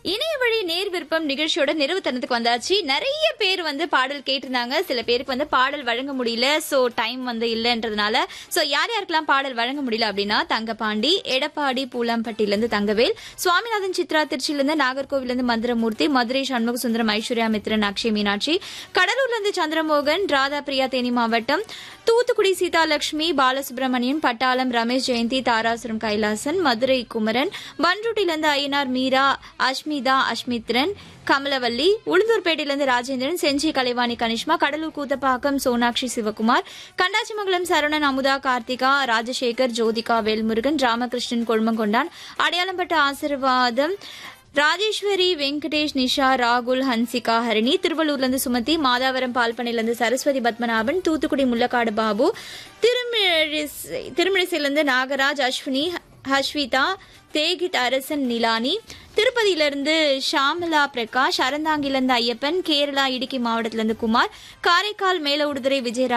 இணைய வழி நேர் விருப்பம் நிகழ்ச்சியோட நிறைவு தருணத்துக்கு வந்தாச்சு நிறைய பேர் வந்து பாடல் கேட்டிருந்தாங்க சில பேருக்கு வந்து பாடல் வழங்க முடியல சோ டைம் வந்து இல்லைன்றதுனால சோ யார் யாருக்கெல்லாம் பாடல் வழங்க முடியல அப்படின்னா தங்கபாண்டி எடப்பாடி பூலாம்பட்டியில இருந்து தங்கவேல் சுவாமிநாதன் சித்ரா திருச்சியில இருந்து நாகர்கோவில இருந்து மந்திரமூர்த்தி மதுரை சண்முக சுந்தரம் ஐஸ்வர்யா மித்ரன் அக்ஷய் மீனாட்சி கடலூர்ல இருந்து சந்திரமோகன் ராதா பிரியா தேனி மாவட்டம் தூத்துக்குடி சீதாலட்சுமி பாலசுப்ரமணியன் பட்டாளம் ரமேஷ் ஜெயந்தி தாராசுரம் கைலாசன் மதுரை குமரன் பன்ருட்டிலிருந்து ஐயனார் மீரா அஷ்மிதா அஷ்மித்ரன் கமலவல்லி உளுந்தூர்பேட்டையிலிருந்து ராஜேந்திரன் செஞ்சி கலைவாணி கனிஷ்மா கடலூர் கூத்தப்பாக்கம் சோனாட்சி சிவகுமார் கண்டாச்சிமங்கலம் சரவணன் அமுதா கார்த்திகா ராஜசேகர் ஜோதிகா வேல்முருகன் ராமகிருஷ்ணன் கொழுமங்கொண்டான் அடையாளம்பட்ட ஆசிர்வாதம் ராஜேஸ்வரி வெங்கடேஷ் நிஷா ராகுல் ஹன்சிகா ஹரிணி திருவள்ளூர்ல இருந்து சுமதி மாதாவரம் பால்பனையில இருந்து சரஸ்வதி பத்மநாபன் தூத்துக்குடி முள்ளக்காடு பாபு திருமிழிசை திருமிழிசையிலிருந்து நாகராஜ் அஸ்வினி ஹஸ்விதா தேகித் அரசன் நிலானி திருப்பதியிலிருந்து ஷாமலா பிரகாஷ் அறந்தாங்கிலிருந்து ஐயப்பன் கேரளா இடுக்கி மாவட்டத்திலிருந்து குமார் காரைக்கால் மேலவுடுதுறை விஜயராஜ்